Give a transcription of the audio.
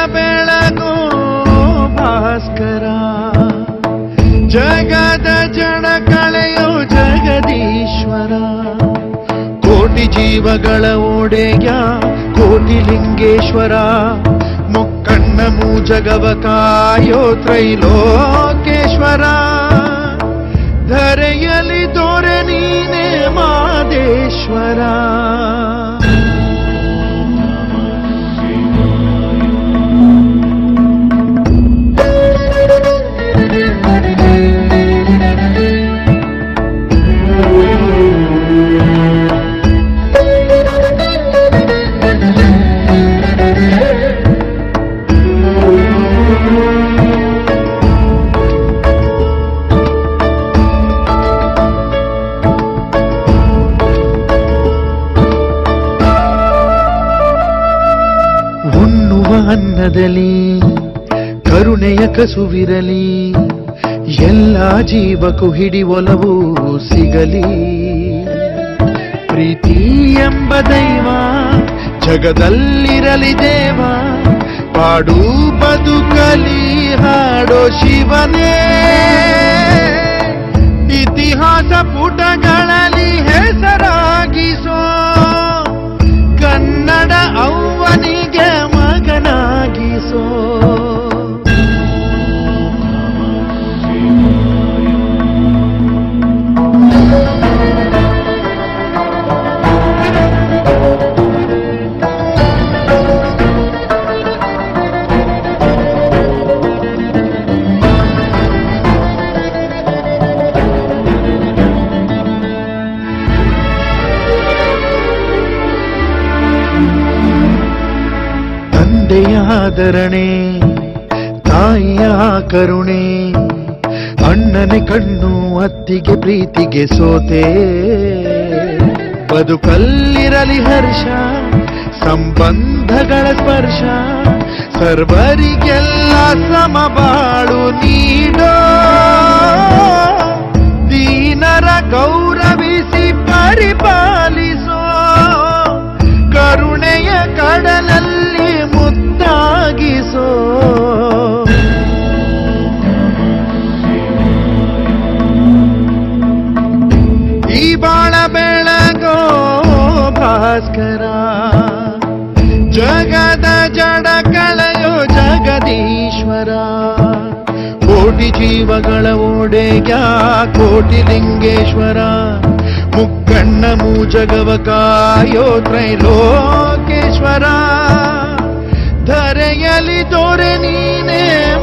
ಬೆಳಗೋ ಭಾಸ್ಕರ ಜಗದ ಜಡ ಕಳೆಯೋ ಜಗದೀಶ್ವರ ಕೋಟಿ ಜೀವಗಳ ಒಡೆಯ ಕೋಟಿ ಲಿಂಗೇಶ್ವರ ಮುಕ್ಕಣ್ಣ ಮೂಜಗವ ಕಾಯೋ ತ್ರೈಲೋಕೇಶ್ವರ ಧರೆಯಲಿ ದೊರೆ ನೀನೇ ಮಾದೇಶ್ವರ ಉಣ್ಣುವ ಅನ್ನದಲ್ಲಿ ಕರುಣೆಯ ಕಸುವಿರಲಿ ಎಲ್ಲ ಜೀವಕ್ಕೂ ಹಿಡಿ ಒಲವು ಸಿಗಲಿ ಪ್ರೀತಿ ಎಂಬ ದೈವ ಜಗದಲ್ಲಿರಲಿ ದೇವ ಪಾಡು ಬದುಕಲಿ ಹಾಡೋ ಶಿವನೇ ಇತಿಹಾಸ ಪುಟಗಳಲ್ಲಿ ಹೆಸರಾಗಿಸೋ ಕನ್ನಡ ಅವ್ವನಿಗೆ ಮಗನಾಗಿಸೋ ತಂದೆಯ ಆದರಣೆ ತಾಯಿಯ ಕರುಣೆ ಅಣ್ಣನೆ ಕಣ್ಣು ಅತ್ತಿಗೆ ಪ್ರೀತಿಗೆ ಸೋತೆ ಬದುಕಲ್ಲಿರಲಿ ಹರ್ಷ ಸಂಬಂಧಗಳ ಸ್ಪರ್ಶ ಸರ್ವರಿಗೆಲ್ಲ ಸಮಬಾಳು ನೀಡೋ ದೀನರ ಗೌರವಿಸಿ ಪರಿಪಾಲಿಸೋ ಕರುಣೆಯ ಕಡಲಲ್ಲಿ ಮುದ್ದಾಗಿಸೋ ಈ ಬಾಳ ಬೆಳಗೋ ಭಾಸ್ಕರ ಜಗದ ಜಡ ಕಳೆಯೋ ಜಗದೀಶ್ವರ ಕೋಟಿ ಜೀವಗಳ ಒಡೆಯ ಕೋಟಿ ಲಿಂಗೇಶ್ವರ ಮುಕ್ಕಣ್ಣ ಮೂಜಗವ ಕಾಯೋ ತ್ರೈಲೋಕೇಶ್ವರ ಧರೆಯಲಿ ದೊರೆ ನೀನೇ